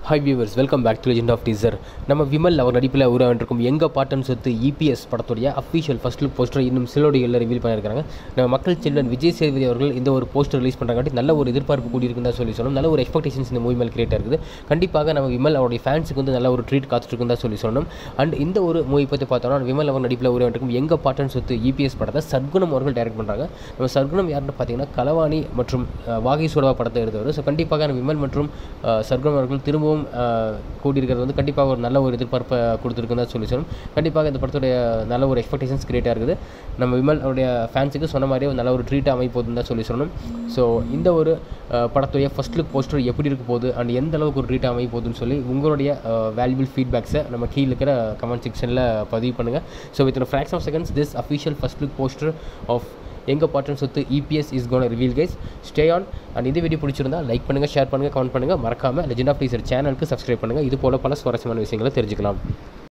hi viewers welcome back to legend of teaser நம்ம விமல் அவர் நடிப்பில் உருவாகிருக்கும் எங்க பாட்டன் சொத்து இபிஎஸ் படத்துடைய அஃபீஷியல் ஃபர்ஸ்ட் லுக் போஸ்டர் இன்னும் சிலோடிகளில் ரிவீல் பண்ணியிருக்காங்க நம்ம மக்கள் செல்வன் விஜய் சேதுபதி அவர்கள் இந்த ஒரு போஸ்டர் ரிலீஸ் பண்ணுறாங்காட்டி நல்ல ஒரு எதிர்பார்ப்பு கூடியிருக்குன்னு தான் சொல்லி சொல்லணும் நல்ல ஒரு எக்ஸ்பெக்டேஷன்ஸ் இந்த மூவி மேல் கிரியேட் இருக்குது கண்டிப்பாக நம்ம விமல் அவருடைய ஃபேன்ஸுக்கு வந்து நல்ல ஒரு ட்ரீட் காத்துட்ருக்குன்னு தான் சொல்லி சொல்லணும் அண்ட் இந்த ஒரு மூவி பற்றி பார்த்தோம்னா விமல் அவர் நடிப்பில் உருவாகிருக்கும் எங்க பாட்டன் சொத்து இபிஎஸ் படத்தை சர்க்குணம் அவர்கள் டைரக்ட் பண்ணுறாங்க நம்ம சர்க்குணம் யாருன்னு பார்த்தீங்கன்னா கலவாணி மற்றும் அஹ், வாகை சோடவா படத்தை எடுத்தவர் ஸோ கண்டிப்பாக நம்ம விமல் மற்றும் அஹ், சர்க்குணம் அவர்கள் திரும்பவும் அஹ், கூடியிருக்கிறது வந்து கண்டிப்பாக ஒரு நல்ல ஒரு எதிர்பார்ப்பை கொடுத்துருக்குன்னு தான் சொல்லி சொல்லணும் கண்டிப்பாக இந்த படத்துடைய நல்ல ஒரு எக்ஸ்பெக்டேஷன்ஸ் கிரியேட்டாக இருக்குது நம்ம விமல் அவருடைய ஃபேன்ஸுக்கு சொன்ன மாதிரியே ஒரு நல்ல ஒரு ட்ரீட் அமைப்போதுன்னு தான் சொல்லி சொல்லணும் ஸோ இந்த ஒரு அஹ், படத்துடைய ஃபர்ஸ்ட் லுக் போஸ்டர் எப்படி இருக்க போகுது அண்ட் எந்த அளவுக்கு ஒரு ட்ரீட் அமைய போகுதுன்னு சொல்லி உங்களுடைய வேல்யூபிள் ஃபீட்பேக்ஸை நம்ம கீழே இருக்கிற கமெண்ட் செக்ஷனில் பதிவு பண்ணுங்கள் so with fraction of seconds this official first look poster of Engal Paattan Sothu EPS is gonna reveal guys stay on and இந்த வீடியோ பிடிச்சிருந்தா லைக் பண்ணுங்கள் ஷேர் பண்ணுங்கள் கமெண்ட் பண்ணுங்கள் மறக்காமல் லெஜெண்ட் ஆஃப் டீசர் சேனலுக்கு சப்ஸ்கிரைப் பண்ணுங்கள் இது போல பல சுவாரஸ்யமான விஷயங்களை தெரிஞ்சுக்கலாம்